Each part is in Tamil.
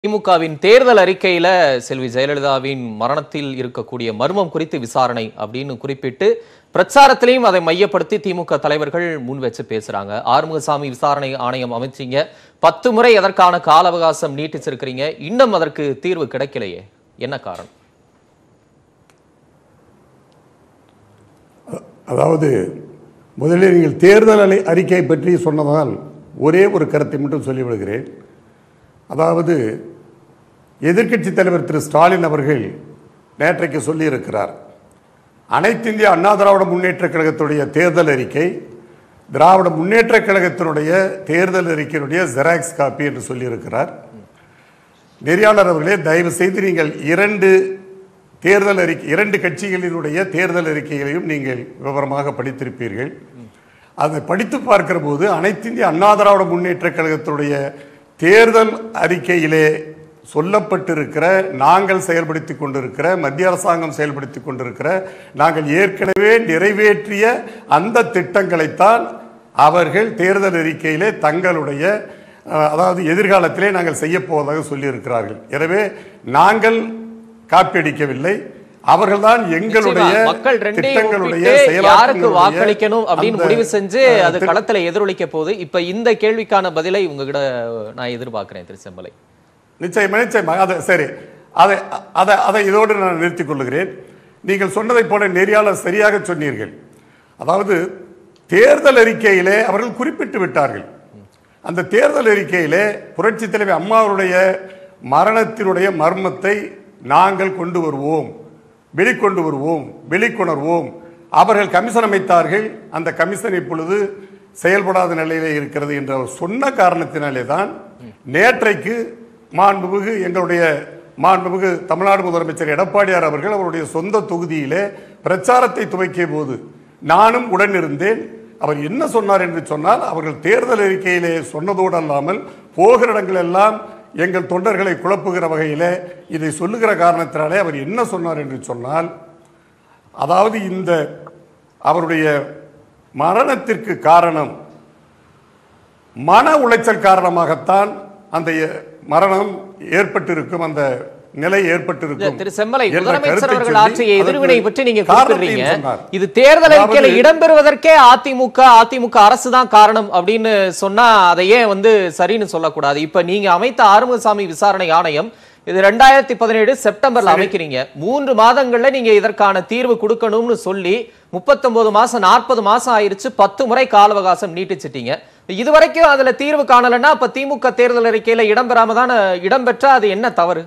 திமுகவின் தேர்தல் அறிக்கையில செல்வி ஜெயலலிதாவின் மரணத்தில் இருக்கக்கூடிய மர்மம் குறித்து விசாரணை அப்படின்னு குறிப்பிட்டு பிரச்சாரத்திலையும் அதை மையப்படுத்தி திமுக தலைவர்கள் முன் வச்சு பேசுறாங்க ஆறுமுகசாமி விசாரணை ஆணையம் அமைச்சீங்க பத்து முறை அதற்கான கால அவகாசம் நீட்டிச்சிருக்கிறீங்க இன்னும் அதற்கு தீர்வு கிடைக்கலையே என்ன காரணம் அதாவது முதலில் நீங்கள் தேர்தல் அலை- அறிக்கை பற்றி சொன்னதால் ஒரே ஒரு கருத்தை மட்டும் சொல்லிவிடுகிறேன் அதாவது எதிர்க்கட்சித் தலைவர் திரு ஸ்டாலின் அவர்கள் நேற்றைக்கு சொல்லியிருக்கிறார் அனைத்து இந்திய அண்ணா திராவிட முன்னேற்றக் கழகத்துடைய தேர்தல் அறிக்கை திராவிட முன்னேற்றக் கழகத்தினுடைய தேர்தல் அறிக்கையினுடைய ஜெராக்ஸ் காப்பி என்று சொல்லியிருக்கிறார் நெறியாளர் அவர்களே தயவு செய்து நீங்கள் இரண்டு தேர்தல் அறிக்கை இரண்டு கட்சிகளினுடைய தேர்தல் அறிக்கைகளையும் நீங்கள் விவரமாக படித்திருப்பீர்கள் அதை படித்து பார்க்கிற போது அனைத்து இந்திய அண்ணா திராவிட முன்னேற்றக் கழகத்துடைய தேர்தல் அறிக்கையிலே சொல்லப்பட்டிருக்கிற நாங்கள் செயல்படுத்தி கொண்டிருக்கிற மத்திய அரசாங்கம் செயல்படுத்தி கொண்டிருக்கிற நாங்கள் ஏற்கனவே நிறைவேற்றிய அந்த திட்டங்களைத்தான் அவர்கள் தேர்தல் அறிக்கையிலே தங்களுடைய அஹ், அதாவது எதிர்காலத்திலே நாங்கள் செய்ய போவதாக சொல்லியிருக்கிறார்கள் எனவே நாங்கள் காப்பியடிக்கவில்லை அவர்கள்தான் எங்களுடைய நிச்சயமா, மக்கள் ரெண்டையும் திட்டங்களுடைய ஒப்பிட்டு யாருக்கு செயலாக்கங்களுடைய வாக்களிக்கணும் அப்படின்னு அந்த, முடிவு செஞ்சு அஹ், அது திட்ட- களத்துல எதிரொலிக்க போகுது இப்ப இந்த கேள்விக்கான பதிலை உங்ககிட்ட நான் எதிர்பார்க்கிறேன் திரு செம்பலை நிச்சயமா நிச்சயமா அதை சரி அதை அதை அதை இதோடு நான் நிறுத்திக் கொள்ளுகிறேன் நீங்கள் சொன்னதைப் போல நெறியாளர் சரியாக சொன்னீர்கள் அதாவது தேர்தல் அறிக்கையிலே அவர்கள் குறிப்பிட்டு விட்டார்கள் அந்த தேர்தல் அறிக்கையிலே புரட்சி தலைவி அம்மாவுடைய மரணத்தினுடைய மர்மத்தை நாங்கள் கொண்டு வருவோம் வெளிக்கொண்டு வருவோம் வெளிக்கொணர்வோம் அவர்கள் கமிஷன் அமைத்தார்கள் அந்த கமிஷன் இப்பொழுது செயல்படாத நிலையிலே இருக்கிறது என்ற அவர் சொன்ன காரணத்தினாலே தான் நேற்றைக்கு மாண்புமிகு எங்களுடைய மாண்புமிகு தமிழ்நாடு முதலமைச்சர் எடப்பாடியார் அவர்கள் அவருடைய சொந்த தொகுதியிலே பிரச்சாரத்தை துவக்கிய போது நானும் உடன் இருந்தேன் அவர் என்ன சொன்னார் என்று சொன்னால் அவர்கள் தேர்தல் அறிக்கையிலே சொன்னதோடு அல்லாமல் போகிற இடங்கள் எல்லாம் எங்கள் தொண்டர்களை குழப்புகிற வகையிலே இதை சொல்லுகிற காரணத்தினாலே அவர் என்ன சொன்னார் என்று சொன்னால் அதாவது இந்த அவருடைய மரணத்திற்கு காரணம் மன உளைச்சல் காரணமாகத்தான் அந்த எ- மரணம் ஏற்பட்டிருக்கும் அந்த நிலை ஏற்பட்டிருக்கும் திரு செம்மலை என்ற முதலமைச்சர் கருத்தை அவர்கள் சொல்லி ஆற்றிய எதிர்வினை அதற்கு பற்றி நீங்க காரணத்தையும் குறிப்பிடுறீங்க சொன்னார். இது தேர்தல் அறிக்கையில அதாவது- இடம்பெறுவதற்கே அதிமுக அதிமுக அரசு தான் காரணம் அப்படின்னு சொன்னா அதை ஏன் வந்து சரின்னு சொல்லக்கூடாது இப்ப நீங்க அமைத்த ஆறுமுகசாமி விசாரணை ஆணையம் இது ரெண்டாயிரத்தி பதினேழு செப்டம்பர்ல அமைக்கிறீங்க மூன்று மாதங்கள்ல நீங்க இதற்கான தீர்வு கொடுக்கணும்னு சொல்லி முப்பத்தொன்பது மாசம் நாற்பது மாசம் ஆயிருச்சு பத்து முறை கால அவகாசம் நீட்டிச்சிட்டீங்க இதுவரைக்கும் அதுல தீர்வு காணலைன்னா அப்ப திமுக தேர்தல் அறிக்கையில இடம்பெறாம தானே இடம்பெற்றா அது என்ன தவறு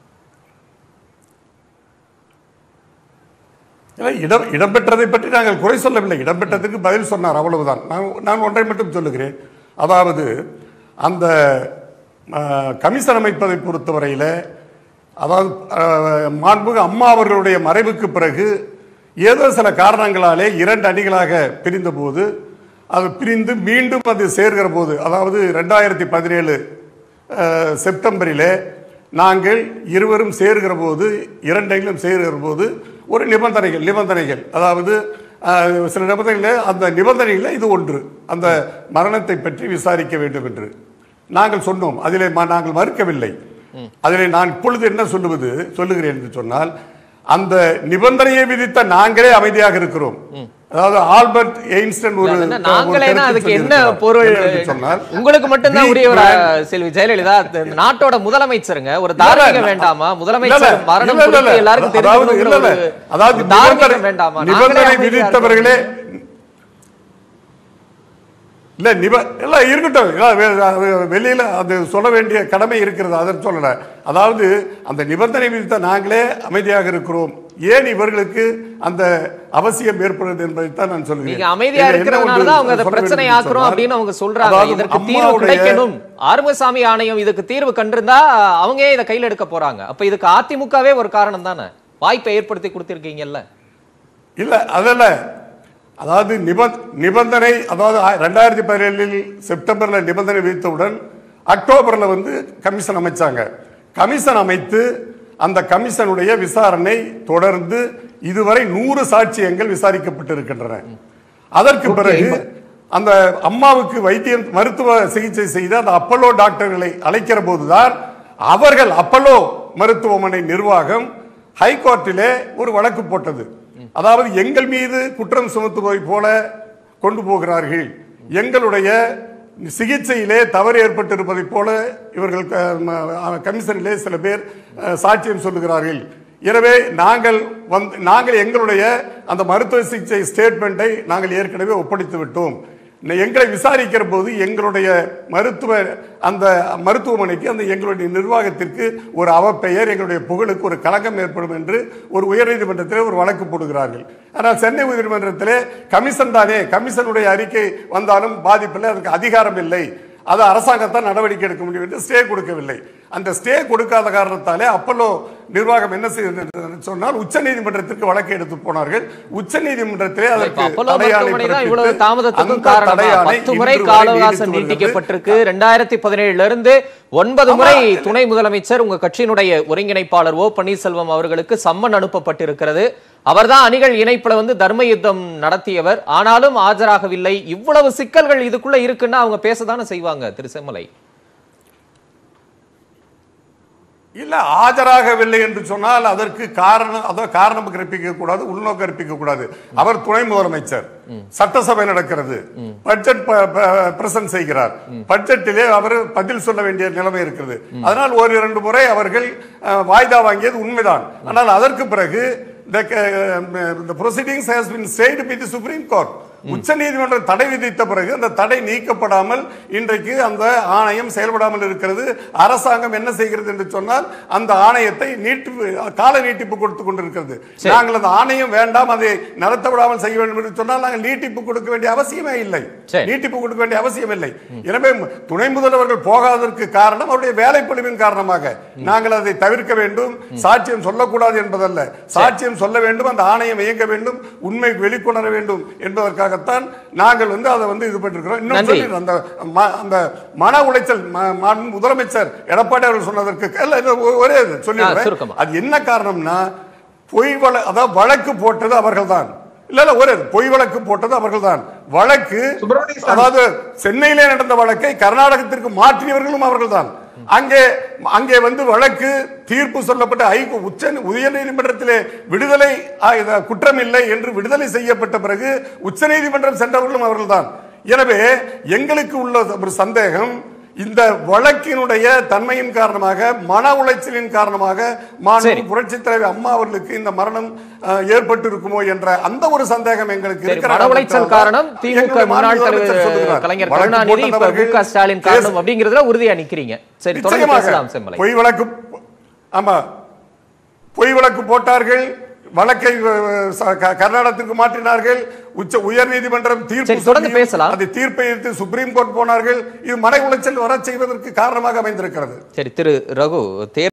இல்லை, இடம் இடம்பெற்றதை பற்றி நாங்கள் குறை சொல்லவில்லை இடம்பெற்றதுக்கு பதில் சொன்னார் அவ்வளவுதான் நான் நான் ஒன்றை மட்டும் சொல்லுகிறேன் அதாவது அந்த அஹ், கமிஷன் அமைப்பதை பொறுத்தவரையில் அதாவது அஹ், மாண்புமிகு அம்மா அவர்களுடைய மறைவுக்கு பிறகு ஏதோ சில காரணங்களாலே இரண்டு அணிகளாக பிரிந்தபோது அது பிரிந்து மீண்டும் அது சேர்கிற போது அதாவது ரெண்டாயிரத்தி பதினேழு அஹ், செப்டம்பரிலே நாங்கள் இருவரும் சேர்கிற போது இரண்டைகளும் சேர்கிற போது ஒரு நிபந்தனைகள் நிபந்தனைகள் அதாவது அஹ், சில நிபந்தனைகள் அந்த நிபந்தனைகளில் இது ஒன்று அந்த மரணத்தை பற்றி விசாரிக்க வேண்டும் என்று நாங்கள் சொன்னோம் அதிலே ம- நாங்கள் மறுக்கவில்லை அதிலே நான் இப்பொழுது என்ன சொல்லுவது சொல்லுகிறேன் என்று சொன்னால் அந்த நிபந்தனையை விதித்த நாங்களே அமைதியாக இருக்கிறோம் அதாவது ஆல்பர்ட் எயின்ஸ்டன் ஒரு என்ன, ஒரு நாங்களேனா கருத்தில் அதுக்கு என்ன சொல்லியிருக்கிறார். பொருள் என்னவென்று சொன்னால் உங்களுக்கு மட்டும்தான் we உரிய ஒரு plan- அஹ், செல்வி ஜெயலலிதா இந்த நாட்டோட முதலமைச்சருங்க ஒரு இல்ல, தார்மீகம் இல்ல, வேண்டாமா இல்ல, முதலமைச்சர் இல்ல, மரணம் இல்ல, இல்ல, குறித்து எல்லாருக்கும் அதாவது தெரிஞ்சுக்கணுங்கிற இல்ல, இல்ல. ஒரு- அதாவது ஒரு தார்மீகம் நிபந்தனை- வேண்டாமா நாங்களே நிபந்தனை அமைதியா விதித்தவர்களே இல்ல நிப இல்ல இருக்கட்டும் இல்ல, வே- அது வெளியில அது சொல்ல வேண்டிய கடமை இருக்கிறது அதை சொல்லல அதாவது அந்த நிபந்தனை விதித்த நாங்களே அமைதியாக இருக்கிறோம் ஏன் இவர்களுக்கு அந்த அவசியம் ஏற்படுது என்பதைத்தான் நான் சொல்கிறேன் நீங்க அமைதியா இதுல என்ன இருக்கிறதுனால ஒன்று தான் அவங்க அதை சொல்ல வேண்டும் பிரச்சனை என்று ஆக்குறோம் சொன்னால், அப்படின்னு அவங்க சொல்றாங்க அதாவது இதற்கு தீர்வு அம்மாவுடைய- கிடைக்கணும் ஆறுமுகசாமி ஆணையம் இதுக்கு தீர்வு கண்டிருந்தா அவங்க ஏன் இதை கையில எடுக்க போறாங்க அப்ப இதுக்கு அதிமுகவே ஒரு காரணம் தானே வாய்ப்பை ஏற்படுத்தி கொடுத்திருக்கீங்கல்ல இல்ல அதல்ல அதாவது நிபந் நிபந்தனை அதாவது ஆ- ரெண்டாயிரத்தி பதினேழில் செப்டம்பர்ல நிபந்தனை விதித்தவுடன் அக்டோபர்ல வந்து கமிஷன் அமைச்சாங்க கமிஷன் அமைத்து அந்த கமிஷனுடைய விசாரணை தொடர்ந்து இதுவரை நூறு சாட்சியங்கள் விசாரிக்கப்பட்டிருக்கின்றன அதற்கு பிறகு அந்த அம்மாவுக்கு வைத்தியம் மருத்துவ சிகிச்சை செய்த அந்த அப்பல்லோ டாக்டர்களை அழைக்கிற போதுதான் அவர்கள் அப்பல்லோ மருத்துவமனை நிர்வாகம் ஹைகோர்ட்டிலே ஒரு வழக்கு போட்டது அதாவது எங்கள் மீது குற்றம் சுமத்துவதை போல கொண்டு போகிறார்கள் எங்களுடைய சிகிச்சையிலே தவறு ஏற்பட்டிருப்பதைப் போல இவர்கள் க- ம- கமிஷனிலே சில பேர் அஹ், சாட்சியம் சொல்லுகிறார்கள் எனவே நாங்கள் வந்து நாங்கள் எங்களுடைய அந்த மருத்துவ சிகிச்சை ஸ்டேட்மெண்ட்டை நாங்கள் ஏற்கனவே ஒப்படைத்து விட்டோம் ந- எங்களை விசாரிக்கிற போது எங்களுடைய மருத்துவ அந்த மருத்துவமனைக்கு அந்த எங்களுடைய நிர்வாகத்திற்கு ஒரு அவப்பெயர் எங்களுடைய புகழுக்கு ஒரு கலக்கம் ஏற்படும் என்று ஒரு உயர்நீதிமன்றத்திலே ஒரு வழக்கு போடுகிறார்கள் ஆனால் சென்னை உயர்நீதிமன்றத்திலே கமிஷன் தானே கமிஷனுடைய அறிக்கை வந்தாலும் பாதிப்பில்லை அதுக்கு அதிகாரம் இல்லை அது அரசாங்கத்தான் நடவடிக்கை எடுக்க முடியும் என்று ஸ்டே கொடுக்கவில்லை அந்த ஸ்டே கொடுக்காத காரணத்தாலே அப்பல்லோ நிர்வாகம் என்ன செய்தது சொன்னால் உச்சநீதிமன்றத்திற்கு வழக்கு எடுத்து போனார்கள் உச்சநீதிமன்றத்திலே இப்ப அதற்கு அப்பல்லோ தடை ஆணை மருத்துவமனை தான் பிறப்பித்து இவ்வளவு தாமதத்துக்கும் அந்த காரணமா தடை ஆணை பத்து முறை இன்று வரை கால நீடித்து அவகாசம் வருகிறது. நீட்டிக்கப்பட்டிருக்கு ரெண்டாயிரத்தி பதினேழுல இருந்து ஒன்பது முறை துணை முதலமைச்சர் உங்க கட்சியினுடைய ஒருங்கிணைப்பாளர் ஓ பன்னீர்செல்வம் அவர்களுக்கு சம்மன் அனுப்பப்பட்டிருக்கிறது அவர்தான் அணிகள் இணைப்புல வந்து தர்ம யுத்தம் நடத்தியவர் ஆனாலும் ஆஜராகவில்லை இவ்வளவு சிக்கல்கள் இதுக்குள்ள இருக்குன்னா அவங்க பேசதானே செய்வாங்க திரு செம்மலை இல்ல ஆஜராகவில்லை என்று சொன்னால் அதற்கு காரணம் அதோ காரணம் கற்பிக்க கூடாது உள்நோக்கம் கற்பிக்க கூடாது அவர் துணை முதலமைச்சர் சட்டசபை நடக்கிறது பட்ஜெட் பிரசன்ட் செய்கிறார் பட்ஜெட்டிலே அவர் பதில் சொல்ல வேண்டிய நிலைமை இருக்கிறது அதனால் ஒரு இரண்டு முறை அவர்கள் அஹ், வாய்தா வாங்கியது உண்மைதான் ஆனால் அதற்கு பிறகு the uh, the proceedings has been stayed by the Supreme Court. உச்ச நீதிமன்றம் தடை விதித்த பிறகு அந்த தடை நீக்கப்படாமல் இன்றைக்கு அந்த ஆணையம் செயல்படாமல் இருக்கிறது அரசாங்கம் என்ன செய்கிறது என்று சொன்னால் அந்த ஆணையத்தை நீட்டிப்பு கால நீட்டிப்பு கொடுத்து கொண்டிருக்கிறது நாங்கள் அந்த ஆணையம் வேண்டாம் அதை நடத்த விடாமல் செய்ய வேண்டும் என்று சொன்னால் நாங்கள் நீட்டிப்பு கொடுக்க வேண்டிய அவசியமே இல்லை சரி. நீட்டிப்பு கொடுக்க வேண்டிய அவசியம் இல்லை எனவே துணை முதல்வர்கள் போகாததற்கு காரணம் அவருடைய வேலைப்பளுவின் காரணமாக நாங்கள் அதை தவிர்க்க வேண்டும் சாட்சியம் சொல்லக்கூடாது என்பதல்ல சாட்சியம் சொல்ல வேண்டும் அந்த ஆணையம் இயங்க வேண்டும் உண்மை வெளிக்கொணர வேண்டும் என்பதற்காகத்தான் நாங்கள் வந்து அதை வந்து இது பண்ணிருக்கிறோம் இன்னும் நன்றி. சொல்லிடுறேன். அந்த ம- அந்த மன உளைச்சல் ம- மாண்பு முதலமைச்சர் எடப்பாடி அவர்கள் சொன்னதற்கு இல்ல, இது ஒரே இது ஆ, சொல்லிடுறேன் சுருக்கமா. அது என்ன காரணம்னா பொய் வழ அதாவது வழக்கு போட்டது அவர்கள்தான் இல்ல இல்ல ஒரு பொய் வழக்கு போட்டது அவர்கள்தான் வழக்கு சுப்பிரமணிய சாமி. அதாவது சென்னையிலே நடந்த வழக்கை கர்நாடகத்திற்கு மாற்றியவர்களும் அவர்கள்தான் அங்கே அங்கே வந்து வழக்கு தீர்ப்பு சொல்லப்பட்ட ஐ உச்ச உயர்நீதிமன்றத்திலே விடுதலை ஆ, இது குற்றம் இல்லை என்று விடுதலை செய்யப்பட்ட பிறகு உச்சநீதிமன்றம் சென்றவர்களும் அவர்கள்தான் எனவே எங்களுக்கு உள்ள ஒரு சந்தேகம் இந்த வழக்கினுடைய தன்மையின் காரணமாக மன உளைச்சலின் காரணமாக மாண்பு சரி. புரட்சித் தலைவர் அம்மா அவர்களுக்கு இந்த மரணம் அஹ், ஏற்பட்டு இருக்குமோ என்ற அந்த ஒரு சந்தேகம் எங்களுக்கு சரி இருக்கிற மன உளைச்சல் காரணத்தால் காரணம் தான் திமுக எங்களுடைய முன்னாள் மாண்பு முதலமைச்சர் தலைவர் சொல்லுகிறார். கலைஞர் வழக்கு கருணாநிதி இப்ப மு போட்டவர்கள் க ஸ்டாலின் கேஸ் காரணம் அப்படிங்கறதுல உறுதியா நிக்கிறீங்க சரி தொடர்ந்து நிச்சயமாக பேசலாம் செம்மலை பொய் வழக்கு ஆமா பொய் வழக்கு போட்டார்கள் வழக்கை அஹ், ச- க- கர்நாடகத்திற்கு மாற்றினார்கள் உச்ச உயர் நீதிமன்றம் தீர்ப்பு சரி, தொடர்ந்து சொல்லியும் பேசலாம். அதை தீர்ப்பை எதிர்த்து சுப்ரீம் கோர்ட் போனார்கள் இது மன உளைச்சல் வரச் செய்வதற்கு காரணமாக அமைந்திருக்கிறது சரி திரு ரகு தேர்